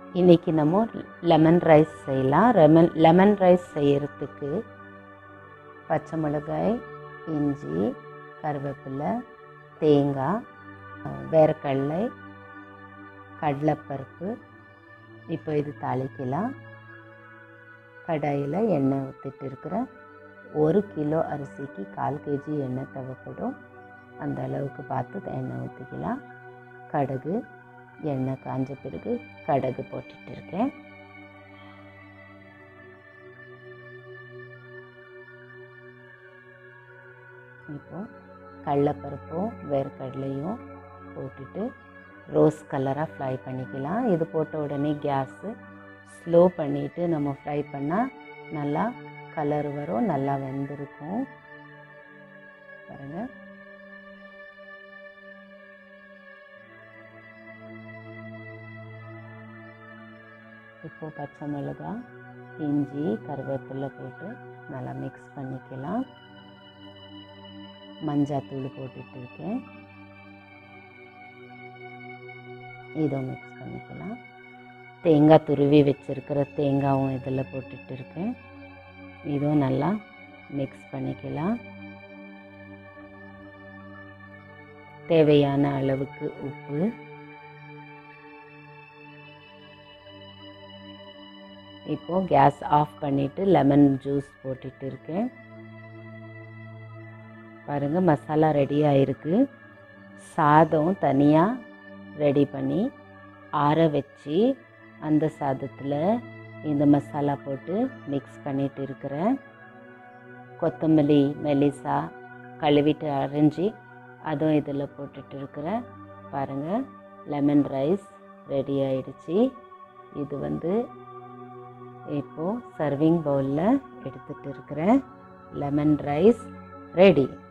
இன்றைக்கி நம்ம lemon rice செய்யலாம் லெமன் லெமன் ரைஸ் செய்யறதுக்கு பச்சை மிளகாய் இஞ்சி கருவேப்பிலை தேங்காய் வேர்க்கடலை கடலைப்பருப்பு இப்போ இது தாளிக்கலாம் கடாயில் எண்ணெய் ஊற்றிட்டு இருக்கிறேன் ஒரு கிலோ அரிசிக்கு கால் கேஜி எண்ணெய் தேவைப்படும் அந்த அளவுக்கு பார்த்து எண்ணெய் ஊற்றிக்கலாம் கடுகு எண்ணெய் காஞ்ச பிறகு கடுகு போட்டுட்டு இருக்கேன் இப்போ கடலைப்பருப்பும் வேர்க்கடலையும் போட்டுட்டு ரோஸ் கலராக ஃப்ரை பண்ணிக்கலாம் இது போட்ட உடனே கேஸு ஸ்லோ பண்ணிவிட்டு நம்ம ஃப்ரை பண்ணால் நல்லா கலர் வரும் நல்லா வெந்திருக்கும் பாருங்கள் இப்போது பச்சை மிளகா இஞ்சி கருவேப்பிலை போட்டு நல்லா மிக்ஸ் பண்ணிக்கலாம் மஞ்சாத்தூள் போட்டுட்டு இருக்கேன் இதை மிக்ஸ் பண்ணிக்கலாம் தேங்காய் துருவி வச்சுருக்கிற தேங்காயும் இதில் போட்டுட்டு இருக்கேன் இதுவும் நல்லா மிக்ஸ் பண்ணிக்கலாம் தேவையான அளவுக்கு உப்பு இப்போது கேஸ் ஆஃப் பண்ணிவிட்டு லெமன் ஜூஸ் போட்டுட்டு இருக்கேன் பாருங்கள் மசாலா ரெடி ஆகிருக்கு சாதம் தனியாக ரெடி பண்ணி ஆற வச்சு அந்த சாதத்தில் இந்த மசாலா போட்டு மிக்ஸ் பண்ணிட்டு இருக்கிறேன் கொத்தமல்லி மெலிசா கழுவிட்டு அரைஞ்சி அதுவும் இதில் போட்டுட்டு இருக்கிறேன் பாருங்கள் லெமன் ரைஸ் ரெடி ஆயிடுச்சு இது வந்து இப்போது சர்விங் பவுலில் எடுத்துகிட்டு இருக்கிறேன் லெமன் ரைஸ் ரெடி